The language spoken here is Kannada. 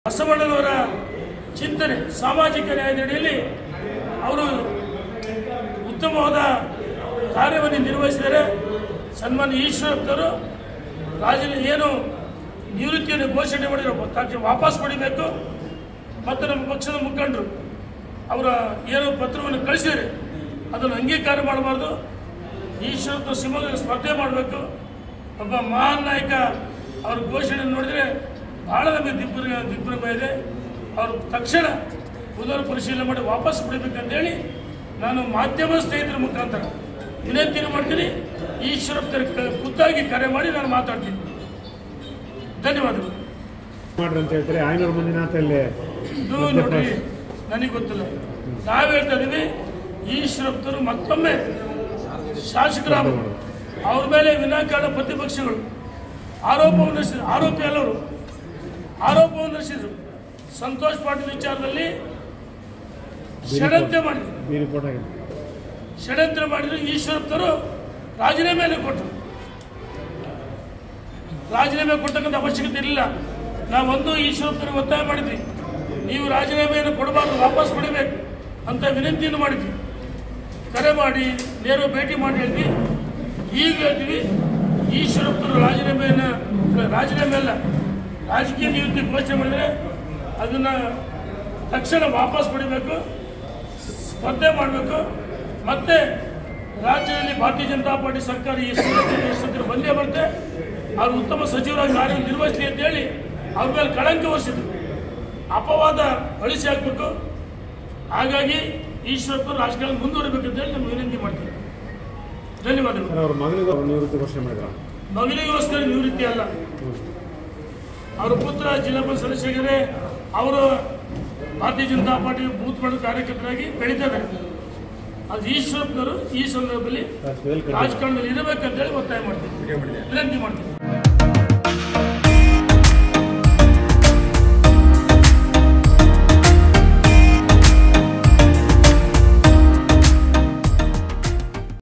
ಬಸವಣ್ಣನವರ ಚಿಂತನೆ ಸಾಮಾಜಿಕ ನ್ಯಾಯದಡಿಯಲ್ಲಿ ಅವರು ಉತ್ತಮವಾದ ಕಾರ್ಯವನ್ನು ನಿರ್ವಹಿಸಿದರೆ ಸನ್ಮಾನ್ಯ ಈಶ್ವರಪ್ಪನವರು ರಾಜನ ಏನು ನಿವೃತ್ತಿಯನ್ನು ಘೋಷಣೆ ಮಾಡಿರೋ ತಕ್ಷಣ ವಾಪಸ್ ಪಡಿಬೇಕು ಮತ್ತು ನಮ್ಮ ಪಕ್ಷದ ಮುಖಂಡರು ಅವರ ಏನು ಪತ್ರವನ್ನು ಕಳಿಸಿದರೆ ಅದನ್ನು ಅಂಗೀಕಾರ ಮಾಡಬಾರ್ದು ಈಶ್ವರಪ್ಪ ಶಿವಮೊಗ್ಗ ಸ್ಪರ್ಧೆ ಮಾಡಬೇಕು ಒಬ್ಬ ಮಹಾನ್ ನಾಯಕ ಅವ್ರ ಘೋಷಣೆ ನೋಡಿದರೆ ಬಹಳ ನಮಗೆ ದಿಗ್ಭ್ರಮ ದಿಗ್ಭ್ರಮ ಇದೆ ಅವರು ತಕ್ಷಣ ಪುನರ್ ಪರಿಶೀಲನೆ ಮಾಡಿ ವಾಪಸ್ ಬಿಡಬೇಕಂತೇಳಿ ನಾನು ಮಾಧ್ಯಮ ಸ್ನೇಹಿತರ ಮುಖಾಂತರ ವಿನಂತಿಯನ್ನು ಮಾಡ್ತೀನಿ ಈಶ್ವರಪ್ಪನ ಕ- ಖುದ್ದಾಗಿ ಕರೆ ಮಾಡಿ ನಾನು ಮಾತಾಡ್ತೀನಿ ಧನ್ಯವಾದಗಳು ಮಾಡ್ರಿ ಅಂತ ಹೇಳ್ತಾರೆ ಐನೂರು ಮಂದಿನ ಅಂತ ಇಲ್ಲಿ ಇದು ನೋಡಿ ನನಗೆ ಗೊತ್ತಿಲ್ಲ ನಾವು ಹೇಳ್ತಾ ಇದೀವಿ ಈಶ್ವರಪ್ಪರು ಮತ್ತೊಮ್ಮೆ ಶಾಸಕರ ಅವ್ರ ಮೇಲೆ ವಿನಾಕಾರಣ ಪ್ರತಿಪಕ್ಷಗಳು ಆರೋಪವನ್ನು ನಡೆಸಿದ್ರು ಆರೋಪಿ ಎಲ್ಲವರು ಆರೋಪವನ್ನು ನಡೆಸಿದ್ರು ಸಂತೋಷ್ ಪಾಟೀಲ್ ವಿಚಾರದಲ್ಲಿ ಷಡ್ಯಂತ್ರ ಮಾಡಿದ್ರು ಬಿ ರಿಪೋರ್ಟ್ ಆಗಿದೆ ಷಡ್ಯಂತ್ರ ಮಾಡಿದ್ರು ಈಶ್ವರಪ್ಪರು ರಾಜೀನಾಮೆಯನ್ನು ಕೊಟ್ಟರು ರಾಜೀನಾಮೆ ಕೊಡ್ತಕ್ಕಂಥ ಅವಶ್ಯಕತೆ ಇರಲಿಲ್ಲ ನಾವೊಂದು ಈಶ್ವರಪ್ಪರಿಗೆ ಒತ್ತಾಯ ಮಾಡಿದ್ವಿ ನೀವು ರಾಜೀನಾಮೆಯನ್ನು ಕೊಡಬಾರ್ದು ವಾಪಸ್ ಪಡಿಬೇಕು ಅಂತ ವಿನಂತಿಯನ್ನು ಮಾಡಿದ್ವಿ ಕರೆ ಮಾಡಿ ನೇರ ಭೇಟಿ ಮಾಡಿ ಹೇಳ್ತೀವಿ ಈಗ ಹೇಳ್ತೀವಿ ಈಶ್ವರಪ್ಪರು ರಾಜೀನಾಮೆಯನ್ನು ರಾಜೀನಾಮೆ ಅಲ್ಲ ರಾಜಕೀಯ ನಿವೃತ್ತಿ ಘೋಷಣೆ ಮಾಡಿದರೆ ಅದನ್ನು ತಕ್ಷಣ ವಾಪಸ್ ಪಡಿಬೇಕು ಸ್ಪರ್ಧೆ ಮಾಡಬೇಕು ಮತ್ತೆ ರಾಜ್ಯದಲ್ಲಿ ಭಾರತೀಯ ಜನತಾ ಪಾರ್ಟಿ ಸರ್ಕಾರ ಈ ಎಷ್ಟೊತ್ತಿಗೆ ಬಂದೇ ಬರುತ್ತೆ ಅವರು ಉತ್ತಮ ಸಚಿವರಾಗಿ ಕಾರ್ಯ ನಿರ್ವಹಿಸಲಿ ಅಂತ ಹೇಳಿ ಅವ್ರ ಮೇಲೆ ಕಳಂಕ ಹೊರಿಸಿದ್ರು ಅಪವಾದ ಅಳಿಸಿ ಹಾಕಬೇಕು ಹಾಗಾಗಿ ಈಶ್ವರಪ್ಪರು ರಾಜಕಾರಣ ಮುಂದುವರಿಬೇಕು ಅಂತ ಹೇಳಿ ನಮ್ಗೆ ವಿನಂತಿ ಮಾಡ್ತೀವಿ ಧನ್ಯವಾದಗಳು ಸರ್ ಅವ್ರ ಮಗನಿಗೆ ಅವ್ರು ನಿವೃತ್ತಿ ಘೋಷಣೆ ಮಾಡಿದ್ರ ಮಗನಿಗೋಸ್ಕರ ನಿವೃತ್ತಿ ಅಲ್ಲ ಅವರ ಪುತ್ರ ಜಿಲ್ಲಾ ಪಂಚಾಯತ್ ಸದಸ್ಯರಿಗೆ ಅವರು ಭಾರತೀಯ ಜನತಾ ಪಾರ್ಟಿ ಬೂತ್ ಮಟ್ಟದ ಕಾರ್ಯಕರ್ತರಾಗಿ ಬೆಳೀತಾರೆ ಅದು ಈಶ್ವರಪ್ಪನವರು ಈ ಸಂದರ್ಭದಲ್ಲಿ ರಾಜಕೀಯದಲ್ಲಿ ಕಡಿಮೆ. ರಾಜಕಾರಣದಲ್ಲಿ ಇರಬೇಕಂತೇಳಿ ಒತ್ತಾಯ ಮಾಡ್ತೀನಿ ವಿನಂತಿ ಮಾಡ್ತೀನಿ